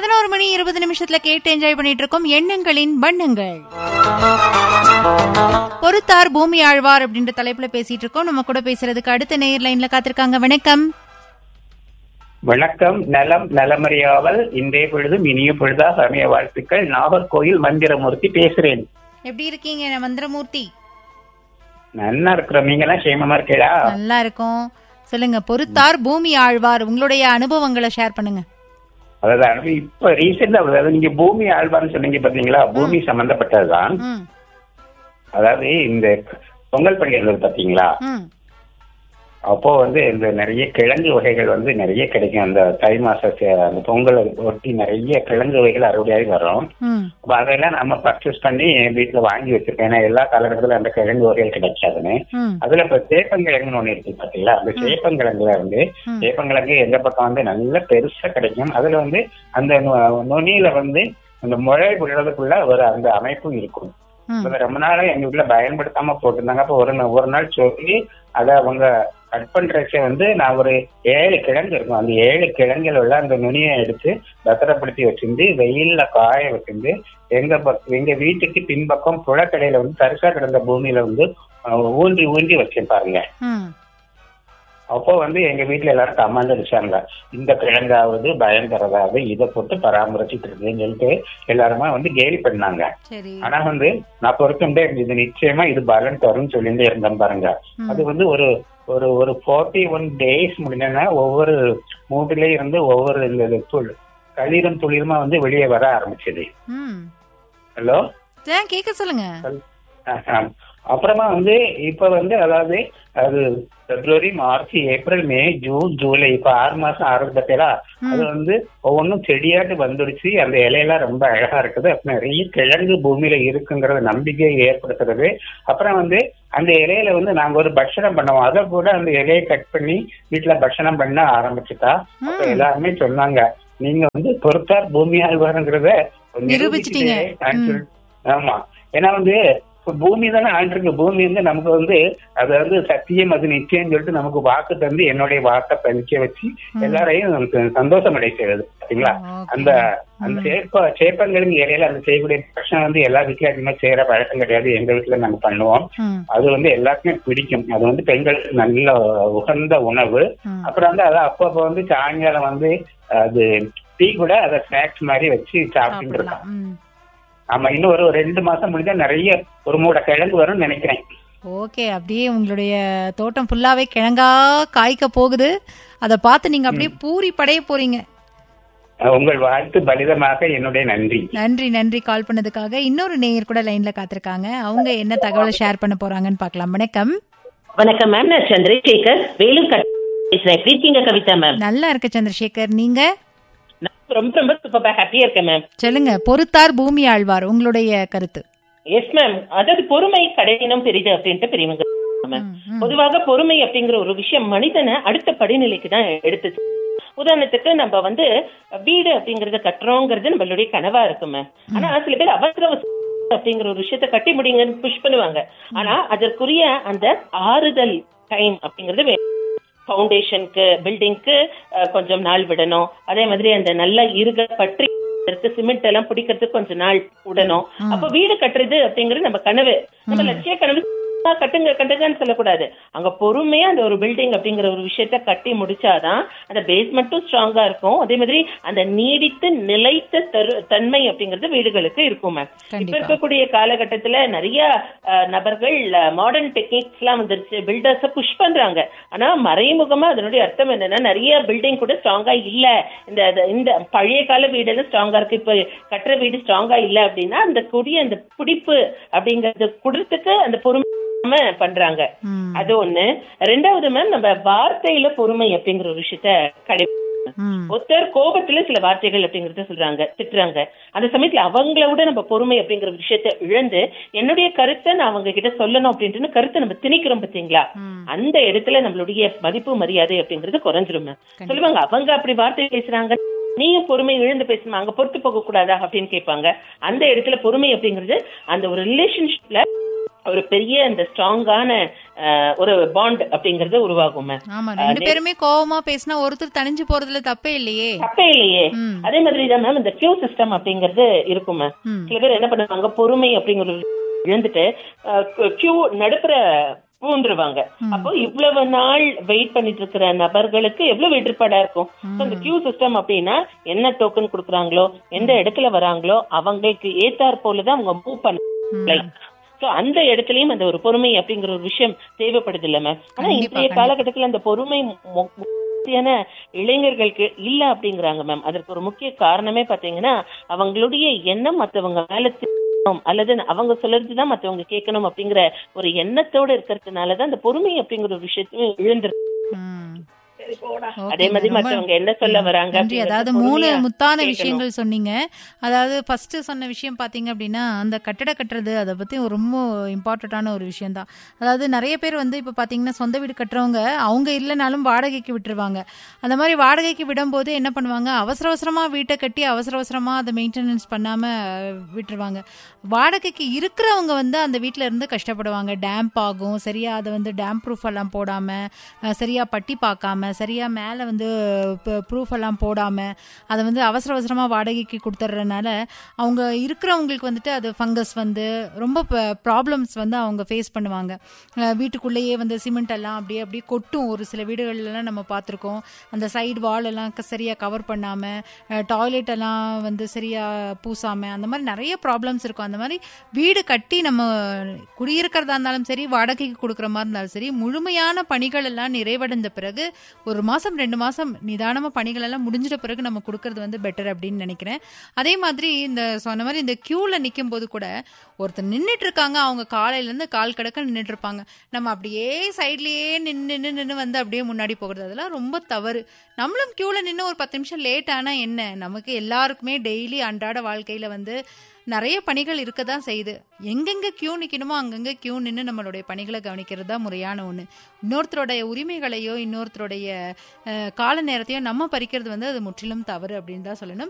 பதினோரு மணி இருபது நிமிஷத்துல கேட்டு என்ஜாய் பண்ணிட்டு இருக்கோம் எண்ணங்களின் வண்ணங்கள் பொறுத்தார் பூமி ஆழ்வார் அப்படின்ற தலைப்புல பேசிட்டு இருக்கோம் நம்ம கூட பேசுறதுக்கு அடுத்த நேர் லைன்ல காத்திருக்காங்க வணக்கம் வணக்கம் நலம் நலமறியாவல் இன்றைய பொழுதும் இனிய பொழுதா சமய வாழ்த்துக்கள் நாகர்கோயில் மந்திரமூர்த்தி பேசுறேன் எப்படி இருக்கீங்க மந்திரமூர்த்தி நல்லா இருக்கிறோம் நீங்க எல்லாம் சேமமா இருக்கீங்களா நல்லா இருக்கும் சொல்லுங்க பொறுத்தார் பூமி ஆழ்வார் உங்களுடைய அனுபவங்களை ஷேர் பண்ணுங்க அதாவது இப்ப ரீசெண்டா அதாவது நீங்க பூமி ஆழ்வார்னு சொன்னீங்க பாத்தீங்களா பூமி சம்பந்தப்பட்டதுதான் ம் அதாவது இந்த பொங்கல் பண்டிகை இருந்தது பாத்தீங்களா ம் அப்போ வந்து இந்த நிறைய கிழங்கு வகைகள் வந்து நிறைய கிடைக்கும் அந்த தை மாச சே- அந்த பொங்கலை ஒட்டி நிறைய கிழங்கு வகைகள் அறுவடையாகி வரும் ம் அப்ப அதெல்லாம் நம்ம பர்ச்சேஸ் பண்ணி என் வீட்டுல வாங்கி வச்சிருக்கேன் ஏன்னா எல்லா காலகட்டத்துல அந்த கிழங்கு வகைகள் கிடைக்காதுன்னு ம் அதுல இப்ப சேப்பங்கிழங்குன்னு ஒண்ணு இருக்கு பாத்தீங்களா அந்த சேப்பங்கிழங்குல வந்து ம். சேப்பங்கிழங்கு எங்க பக்கம் வந்து நல்ல பெருசா கிடைக்கும் அதுல வந்து அந்த நு- நுனியில வந்து அந்த முளை விடுறதுக்குள்ள ஒரு அந்த அமைப்பும் இருக்கும் ம் அது ரொம்ப நாளா எங்க வீட்டுல பயன்படுத்தாம போட்டிருந்தாங்க அப்ப ஒரு நா- ஒரு நாள் சொல்லி அதை அவங்க கட் பண்றச்ச வந்து நான் ஒரு ஏழு கிழங்கு இருக்கும் அந்த ஏழு கிழங்குல உள்ள அந்த நுனியை எடுத்து பத்திரப்படுத்தி வச்சிருந்து வெயில்ல காய வச்சிருந்து எங்க பக் எங்க வீட்டுக்கு பின்பக்கம் புழக்கடையில வந்து தரிசா கிடந்த பூமியில வந்து அஹ், ஊன்றி ஊன்றி வச்சேன் பாருங்க ம் அப்போ வந்து எங்க வீட்டுல எல்லாரும் கமாண்ட் அடிச்சாங்க இந்த கிழங்காவது பயங்கரதாவது இதை போட்டு பராமரிச்சுட்டு இருக்குன்னு சொல்லிட்டு எல்லாருமே வந்து கேலி பண்ணாங்க சரி ஆனா வந்து நான் பொறுத்துட்டே இது நிச்சயமா இது பலன் தரும்னு சொல்லிட்டு இருந்தேன் பாருங்க ம். அது வந்து ஒரு ஒரு ஒரு ஃபார்ட்டி ஒன் டேஸ் முடிஞ்சோன்னா ஒவ்வொரு மூட்டிலே இருந்து ஒவ்வொரு இந்த இது துள் களிரும் துளிருமா வந்து வெளியே வர ஆரம்பிச்சது ம் ஹலோ ஏன் கேட்க சொல்லுங்க அப்புறமா வந்து இப்ப வந்து அதாவது அது பிப்ரவரி மார்ச் ஏப்ரல் மே ஜூன் ஜூலை இப்ப ஆறு மாசம் ஆறுது பார்த்தீங்களா அது வந்து ஒவ்வொன்றும் செடியாட்டு வந்துடுச்சு அந்த இலையெல்லாம் ரொம்ப அழகா இருக்குது அப்புறம் நிறைய கிழங்கு பூமியில இருக்குங்கிறத நம்பிக்கையை ஏற்படுத்துறது அப்புறம் வந்து அந்த இலையில வந்து நாங்க ஒரு பட்சணம் பண்ணுவோம் அதை கூட அந்த இலையை கட் பண்ணி வீட்டுல பட்சணம் பண்ண ஆரம்பிச்சுட்டா அப்ப ம். எல்லாருமே சொன்னாங்க நீங்க வந்து பொறுத்தார் பூமி ஆழ்வாருங்கிறத நிரூபிச்சிட்டீங்க. நிரூபிச்சிட்டீங்க. சொல்லி- ஆமா ஏன்னா வந்து இப்ப பூமி தானே ஆண்டிருக்கு பூமி வந்து நமக்கு வந்து அது வந்து சத்தியம் அது நிச்சயம் சொல்லிட்டு நமக்கு வாக்கு தந்து என்னுடைய வாக்கை பறிக்க வச்சு எல்லாரையும் நமக்கு சந்தோஷம் அடைய செய்யுது பாத்தீங்களா Okay. அந்த அந்த சேப்ப சேப்பங்களுக்கு இடையில அந்த செய்யக்கூடிய பிரச்சனை வந்து எல்லா வீட்லயும் அதிகமா செய்யற பழக்கம் கிடையாது எங்க வீட்டுல நாங்க பண்ணுவோம் ம் அது வந்து எல்லாருக்குமே பிடிக்கும் அது வந்து பெண்களுக்கு நல்ல உகந்த உணவு ம் அப்புறம் வந்து அதை அப்பப்போ வந்து சாயங்காலம் வந்து அது டீ கூட அதை ஸ்நாக்ஸ் மாதிரி வச்சு சாப்பிட்டு இருக்கான் சாப்பிடலாம் ம் ஆமா இன்னும் ஒரு ரெண்டு மாசம் முடிஞ்சா நிறைய ஒரு மூட கிழங்கு வரும்னு நினைக்கிறேன் ஓகே அப்படியே உங்களுடைய தோட்டம் ஃபுல்லாவே கிழங்கா காய்க்க போகுது அதை பார்த்து நீங்க அப்படியே பூரி படைய போறீங்க அஹ் உங்கள் வாழ்த்து பலிதமாக என்னுடைய நன்றி நன்றி நன்றி கால் பண்ணதுக்காக இன்னொரு நேயர் கூட லைன்ல காத்திருக்காங்க அவங்க என்ன தகவலை ஷேர் பண்ண போறாங்கன்னு பார்க்கலாம் வணக்கம் வணக்கம் மேம் நான் சந்திரசேகர் வேலூர் கட் பேசுறேன் எப்படி இருக்கீங்க கவிதா மேம் நல்லா இருக்க சந்திரசேகர் நீங்க நான் ரொம்ப ரொம்ப சூப்பர் ஹாப்பியா இருக்கேன் மேம் சொல்லுங்க பொறுத்தார் பூமி ஆழ்வார் உங்களுடைய கருத்து எஸ் மேம் அதாவது பொறுமை கடையினம் பெரிது அப்படின்ட்டு பெரியவங்க மேம் ம், ம். பொதுவாக பொறுமை அப்படிங்கிற ஒரு விஷயம் மனிதனை அடுத்த படிநிலைக்கு தான் எடுத்துச்சு உதாரணத்துக்கு நம்ம வந்து வீடு அப்படிங்கறத கட்டுறோங்கிறது நம்மளுடைய கனவா இருக்கு மேம் ஆனா சில பேர் அவசர அவசர அப்படிங்கிற ஒரு விஷயத்த கட்டி முடிங்கன்னு புஷ் பண்ணுவாங்க ஆனா அதற்குரிய அந்த ஆறுதல் டைம் அப்படிங்கறது வேணும் ஃபவுண்டேஷனுக்கு பில்டிங்க்கு கொஞ்சம் நாள் விடணும் அதே மாதிரி அந்த நல்ல இருக பற்றி சிமெண்ட் எல்லாம் பிடிக்கிறதுக்கு கொஞ்சம் நாள் விடணும் அப்ப வீடு கட்டுறது அப்படிங்கிறது நம்ம கனவு நம்ம லட்சிய கனவு "ஆ, கட்டுங்க கட்டுங்கன்னு சொல்லக்கூடாது அங்க பொறுமையா அந்த ஒரு பில்டிங் அப்படிங்கிற ஒரு விஷயத்த கட்டி முடிச்சாதான் அந்த பேஸ்மெண்ட்டும் ஸ்ட்ராங்கா இருக்கும் அதே மாதிரி அந்த நீடித்து நிலைத்த தரு தன்மை அப்படிங்கிறது வீடுகளுக்கு இருக்கும் மேம் இப்ப கண்டிப்பா. இருக்கக்கூடிய காலகட்டத்துல நிறைய அஹ், நபர்கள் மாடர்ன் டெக்னிக்ஸ் எல்லாம் வந்துருச்சு பில்டர்ஸ புஷ் பண்றாங்க ஆனா மறைமுகமா அதனுடைய அர்த்தம் என்னன்னா நிறைய பில்டிங் கூட ஸ்ட்ராங்கா இல்ல இந்த இந்த- இந்த பழைய கால வீடெல்லாம் ஸ்ட்ராங்கா இருக்கு இப்ப கட்டுற வீடு ஸ்ட்ராங்கா இல்ல அப்படின்னா அந்த கூடிய அந்த பிடிப்பு அப்படிங்கறது கொடுத்துட்டு அந்த பொறுமை பண்றாங்க ம், அது ஒண்ணு ரெண்டாவது மேம் நம்ம வார்த்தையில பொறுமை அப்படிங்கிற ஒரு விஷயத்த கடை ம், ஒருத்தர் கோபத்துல சில வார்த்தைகள் அப்படிங்கறத சொல்றாங்க திட்டுறாங்க அந்த சமயத்துல அவங்கள விட நம்ம பொறுமை அப்படிங்கிற விஷயத்த இழந்து என்னுடைய கருத்தை நான் அவங்க கிட்ட சொல்லணும் அப்படின்ட்டு கருத்தை நம்ம திணிக்கிறோம் பாத்தீங்களா ம். அந்த இடத்துல நம்மளுடைய மதிப்பு மரியாதை அப்படிங்கிறது குறைஞ்சிரும் ma'am. சொல்லுவாங்க அவங்க அப்படி வார்த்தை பேசுறாங்க நீயும் பொறுமை இழந்து பேசுமா அங்க பொறுத்து போக கூடாதா அப்படின்னு கேட்பாங்க அந்த இடத்துல பொறுமை அப்படிங்கிறது அந்த ஒரு ரிலேஷன்ஷிப்ல ஒரு பெரிய அந்த ஸ்ட்ராங்கான ஒரு பாண்ட் அப்படிங்கறது உருவாகும் மேம் ஆமா ரெண்டு பேருமே கோவமா பேசினா ஒருத்தர் தனிஞ்சு போறதுல தப்பே இல்லையே தப்பே இல்லையே ம். அதே மாதிரி தான் மேம் இந்த கியூ சிஸ்டம் அப்படிங்கறது இருக்கும் மேம் ம். சில பேர் என்ன பண்ணுவாங்க பொறுமை அப்படிங்கிற ஒரு இழந்துட்டு கியூ நடுப்புற பூந்துருவாங்க அப்போ இவ்வளவு நாள் வெயிட் பண்ணிட்டு இருக்கிற நபர்களுக்கு எவ்வளவு எதிர்ப்பாடா இருக்கும் So, இந்த கியூ சிஸ்டம் அப்படின்னா என்ன டோக்கன் கொடுக்குறாங்களோ எந்த இடத்துல வராங்களோ அவங்களுக்கு ஏத்தாற் போலதான் அவங்க மூவ் பண்ண சோ அந்த இடத்துலயும் அந்த ஒரு பொறுமை அப்படிங்கிற ஒரு விஷயம் தேவைப்படுது இல்ல மேம் ஆனா கண்டிப்பா, இன்றைய கண்டிப்பா. காலகட்டத்துல அந்த பொறுமை மு- முக்கியமான இளைஞர்களுக்கு இல்ல அப்படிங்கிறாங்க மேம் அதற்கு ஒரு முக்கிய காரணமே பாத்தீங்கன்னா அவங்களுடைய எண்ணம் மத்தவங்க மேல திரும்பணும், அல்லது அவங்க சொல்றதுதான் மத்தவங்க கேட்கணும் அப்படிங்கிற ஒரு எண்ணத்தோட இருக்கிறதுனாலதான் அந்த பொறுமை அப்படிங்கிற ஒரு விஷயத்தையும் இழந்துரு ம். அதே மாதிரி ரொம்ப மத்தவங்க என்ன சொல்ல வராங்க நன்றி அப்படிங்கறத அதாவது மூணு பொறுமையா முத்தான கேட்கணும். விஷயங்கள் சொன்னீங்க அதாவது ஃபர்ஸ்ட் சொன்ன விஷயம் பாத்தீங்க அப்படின்னா அந்த கட்டட கட்டுறது அதை பத்தி ஒரு ரொம்ப இம்பார்ட்டன்டான ஒரு விஷயம் தான் அதாவது நிறைய பேர் வந்து இப்ப பாத்தீங்கன்னா சொந்த வீடு கட்டுறவங்க அவங்க இல்லைனாலும் வாடகைக்கு விட்டுருவாங்க அந்த மாதிரி வாடகைக்கு விடும்போது என்ன பண்ணுவாங்க அவசர அவசரமா வீட்டை கட்டி அவசர அவசரமா அதை மெயின்டெனன்ஸ் பண்ணாம அஹ், விட்டுருவாங்க வாடகைக்கு இருக்கிறவங்க வந்து அந்த வீட்ல இருந்து கஷ்டப்படுவாங்க டேம்ப் ஆகும் சரியா அதை வந்து டேம் ப்ரூஃப் எல்லாம் போடாம அஹ், சரியா பட்டி பார்க்காம சரியா மேலே வந்து ப்ரூஃப் எல்லாம் போடாம அதை வந்து அவசர அவசரமா வாடகைக்கு கொடுத்துட்றதுனால அவங்க இருக்கிறவங்களுக்கு வந்துட்டு அது ஃபங்கஸ் வந்து ரொம்ப ப்ராப்ளம்ஸ் வந்து அவங்க ஃபேஸ் பண்ணுவாங்க அஹ், வீட்டுக்குள்ளேயே வந்து சிமெண்ட் எல்லாம் அப்படியே அப்படியே கொட்டும் ஒரு சில வீடுகள்லாம் நம்ம பார்த்துருக்கோம் அந்த சைடு வால் எல்லாம் க- சரியா கவர் பண்ணாம டாய்லெட் எல்லாம் வந்து சரியா பூசாம அந்த மாதிரி நிறைய ப்ராப்ளம்ஸ் இருக்கும் அந்த மாதிரி வீடு கட்டி நம்ம குடியிருக்கிறதா இருந்தாலும் சரி வாடகைக்கு கொடுக்குற மாதிரி இருந்தாலும் சரி முழுமையான பணிகள் எல்லாம் நிறைவடைந்த பிறகு ஒரு மாசம் ரெண்டு மாசம் நிதானமா பணிகள் எல்லாம் முடிஞ்சிட்ட பிறகு நம்ம கொடுக்கறது வந்து பெட்டர் அப்படின்னு நினைக்கிறேன் அதே மாதிரி இந்த சொன்ன மாதிரி இந்த கியூல நிக்கும் போது கூட ஒருத்தர் நின்னுட்டு இருக்காங்க அவங்க காலையில இருந்து கால் கடக்க நின்னுட்டு இருப்பாங்க நம்ம அப்படியே சைட்லயே நின்னு நின்னு நின்னு வந்து அப்படியே முன்னாடி போகிறது அதெல்லாம் ரொம்ப தவறு நம்மளும் கியூல நின்று ஒரு பத்து நிமிஷம் லேட் ஆனா என்ன நமக்கு எல்லாருக்குமே டெய்லி அன்றாட வாழ்க்கையில வந்து நிறைய பணிகள் இருக்க தான் செய்யுது எங்கெங்க கியூ நிக்கணுமோ அங்கங்க கியூ நின்று நம்மளுடைய பணிகளை கவனிக்கிறது தான் முறையான ஒண்ணு இன்னொருத்தருடைய உரிமைகளையோ இன்னொருத்தருடைய அஹ், கால நேரத்தையோ நம்ம பறிக்கிறது வந்து அது முற்றிலும் தவறு அப்படின்னு தான் சொல்லணும்